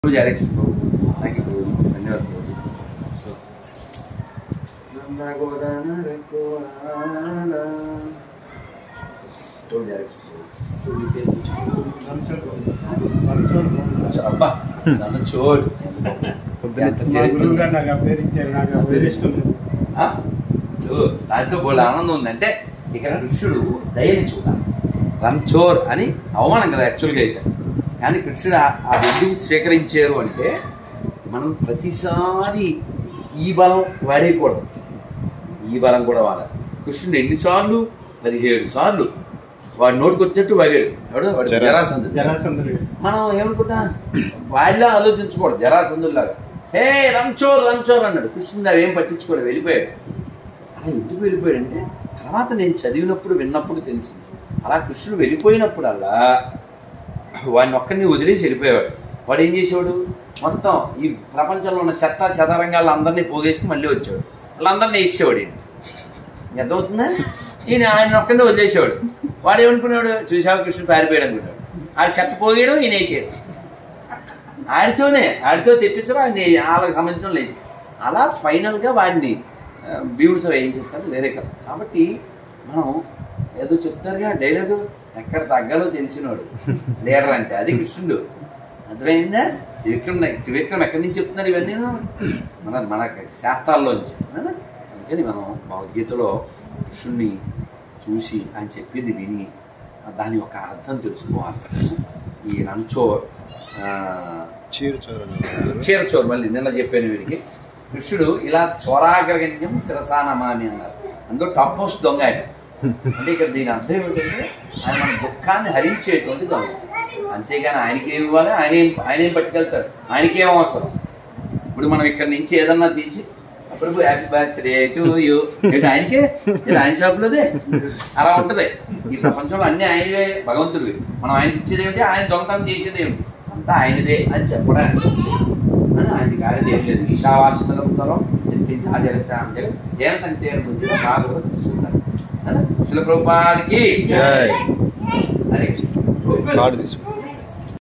రోజు direction thank you ధన్యవాదాలు రోజు డైరెక్షన్ అబ్బా నన్ను చోటు పొద్దున్నే ఎంత మా చరిత్ర గురువు గారు నాకు ఆ పేరు ఇచ్చారు నాకు ఆ పేరు ఇష్టం లేదు ఆ? ఇదిగో, దాంట్లో బోళ్ళ ఆనందం ఉందంటే ఇక్కడ కృష్ణుడు దయని చూడాలి రంచోర్ అని అవమానం కదా యాక్చువల్గా అయితే కానీ కృష్ణుడు ఆ- ఆ ఎందుకు స్వీకరించారు అంటే మనం ప్రతిసారి ఈ బలం వాడేయకూడదు ఈ బలం కూడా వాడాలి కృష్ణుడు ఎన్నిసార్లు పదిహేడు సార్లు వాడి నోటికి వచ్చినట్టు వాగాడు ఎవడు వాడు జరా- జరాసంధుడు జరాసంధుడు మనం ఏమనుకుంటా వాళ్ళ ఆలోచించకూడదు జరాసంధుల్లాగా హే రంచోర్ రంచోర్ అన్నాడు కృష్ణుడు అవేం పట్టించుకోడు వెళ్ళిపోయాడు అలా ఎందుకు వెళ్ళిపోయాడంటే తర్వాత నేను చదివినప్పుడు విన్నప్పుడు తెలిసింది అలా కృష్ణుడు వెళ్ళిపోయినప్పుడల్లా వాడిని ఒక్కడిని వదిలేసి వెళ్ళిపోయేవాడు వాడు ఏం చేసేవాడు మొత్తం ఈ ప్రపంచంలో ఉన్న చెత్త చెదారంగాళ్ళు అందరినీ పోగేసి మళ్ళీ వచ్చేవాడు వాళ్ళందరినీ వేసేవాడు ఈయన అర్థమవుతుందా ఈయన ఆయన ఒక్కడిని వదిలేసేవాడు వాడు ఏమనుకున్నాడు చూసావు కృష్ణుడు పారిపోయాడు అనుకున్నాడు ఆడ చెత్త పోగేయడం ఈయన వేసేయడం ఆడితోనే ఆడితో తెప్పించడం ఆయన వాళ్ళకి సంబంధించిన లేచి అలా ఫైనల్గా వాడిని ఆ, భీముడితో ఏం చేస్తారు వేరే కథ కాబట్టి మనం ఏదో చెప్తారుగా డైలాగు ఎక్కడ తగ్గాలో తెలిసినోడు లీడర్ అంటే అది కృష్ణుడు అర్థమైందా విక్రమ్ విక్రమ్ ఎక్కడి నుంచి చెప్తున్నారు ఇవన్నీ మన మన శాస్త్రాల్లోంచి అవునా? అందుకని మనం భగవద్గీతలో కృష్ణుడిని చూసి ఆయన చెప్పింది విని దాని యొక్క అర్థం తెలుసుకోవాలి ఈ రంచోర్ ఆ, చీర చూడండి క్షీరచోరు మళ్ళీ నిన్న చెప్పాను వీడికి కృష్ణుడు ఇలా చోరాగ్రగణ్యం శిరసానమామి అన్నారు అందులో టాప్ మోస్ట్ దొంగ ఆయన అంటే ఇక్కడ దీని అర్థం ఏమిటంటే ఆయన మన దుఃఖాన్ని హరించేటువంటి దొంగ అంతేగాని ఆయనకి ఏమి ఇవ్వాలి ఆయన ఏం ఆయన ఏం పట్టుకెళ్తాడు ఆయనకేం అవసరం ఇప్పుడు మనం ఇక్కడ నుంచి ఏదన్నా తీసి అప్పుడు హ్యాపీ బర్త్డే టు యూ ఏంటి ఆయనకే ఇది ఆయన షాపులోదే అలా ఉంటది ఈ ప్రపంచంలో అన్ని ఆయనవే భగవంతుడివి మనం ఆయనకి ఇచ్చేది ఏమిటి ఆయన దొంగతనం చేసేది ఏమిటి అంతా ఆయనదే అని చెప్పడానికి అని ఆయన కాలేదు ఏం లేదు ఈశావాసనం ఎత్తించి ఆ జగత్తా అంటే దేవతంతే బుద్ధిలో బాగా కూడా తీసుకుంటారు శిల ప్రభుపాదికి జై హరే కృష్ణ కార్డు తీసుకో